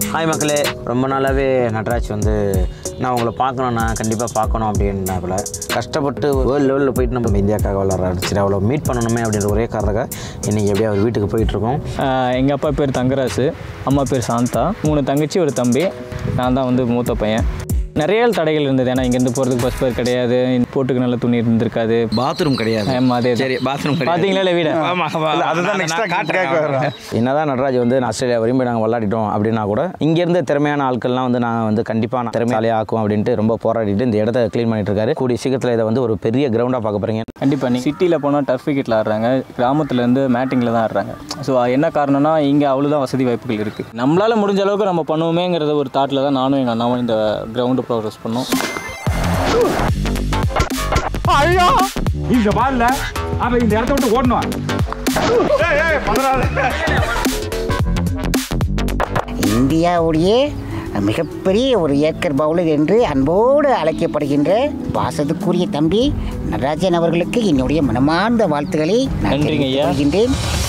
Hi மக்களே ரொம்ப நாளாகவே நட்ராஜ் வந்து நான் உங்களை பார்க்கணும் நான் கண்டிப்பாக பார்க்கணும் அப்படின்னாப்புல கஷ்டப்பட்டு வேர்ல்டு லெவலில் போயிட்டு நம்ம இந்தியாக்காக விளாட்றாரு சரி அவ்வளோ மீட் பண்ணணுமே அப்படின்ற ஒரே காரணக்காக இன்றைக்கி எப்படியும் அவர் வீட்டுக்கு போயிட்டுருக்கோம் எங்கள் அப்பா பேர் தங்கராசு அம்மா பேர் சாந்தா மூணு தங்கச்சி ஒரு தம்பி நான் தான் வந்து மூத்த பையன் நிறைய தடைகள் இருந்தது ஏன்னா இங்கேருந்து போகிறதுக்கு பஸ் பேர் கிடையாது போட்டுக்கு நல்ல துணி இருந்திருக்காது பாத்ரூம் கிடையாது ஆமா, அதே தான். சரி பாத்ரூம் பார்த்தீங்களா இல்லை வீடு அதுதான் நெக்ஸ்ட்டாக காட்டுறேன் என்னதான் நடராஜ் வந்து ஆஸ்திரேலியா வரையும் போய் நாங்கள் விளையாடிட்டோம் அப்படின்னா கூட இங்கேருந்து திறமையான ஆட்கள்லாம் வந்து நான் வந்து கண்டிப்பாக நான் திறமையாலே ஆக்கும் அப்படின்ட்டு ரொம்ப போராடிட்டு இந்த இடத்த க்ளீன் பண்ணிட்டு இருக்காரு கூடிய சீக்கிரத்தில் இதை வந்து ஒரு பெரிய கிரவுண்டாக பார்க்க போகிறீங்க கண்டிப்பாக நீ சிட்டியில் போனால் டர்ஃப் விக்கெட்டில் ஆடுறாங்க கிராமத்துலேருந்து மேட்டிங்கில் தான் ஆடுறாங்க ஸோ என்ன காரணம்னா இங்கே அவ்வளோதான் வசதி வாய்ப்புகள் இருக்குது நம்மளால் முடிஞ்ச அளவுக்கு நம்ம பண்ணுவோமேங்கிறத ஒரு தாட்டில் தான் நானும் எங்கள் அண்ணாவும் இந்த கிரவுண்டு ப்ரோக்ரஸ் பண்ணோம் இந்த பால்ல அவன் இந்த இடத்த விட்டு ஓடணும் இந்தியாவுடைய மிகப்பெரிய ஒரு ஏக்கர் பவுலர் என்று அன்போடு அழைக்கப்படுகின்ற பாசத்துக்குரிய தம்பி நடராஜன் அவர்களுக்கு என்னுடைய மனமார்ந்த வாழ்த்துக்களை நான் நன்றிங்க தெரிவித்துக் ஐயா. கொள்கின்றேன்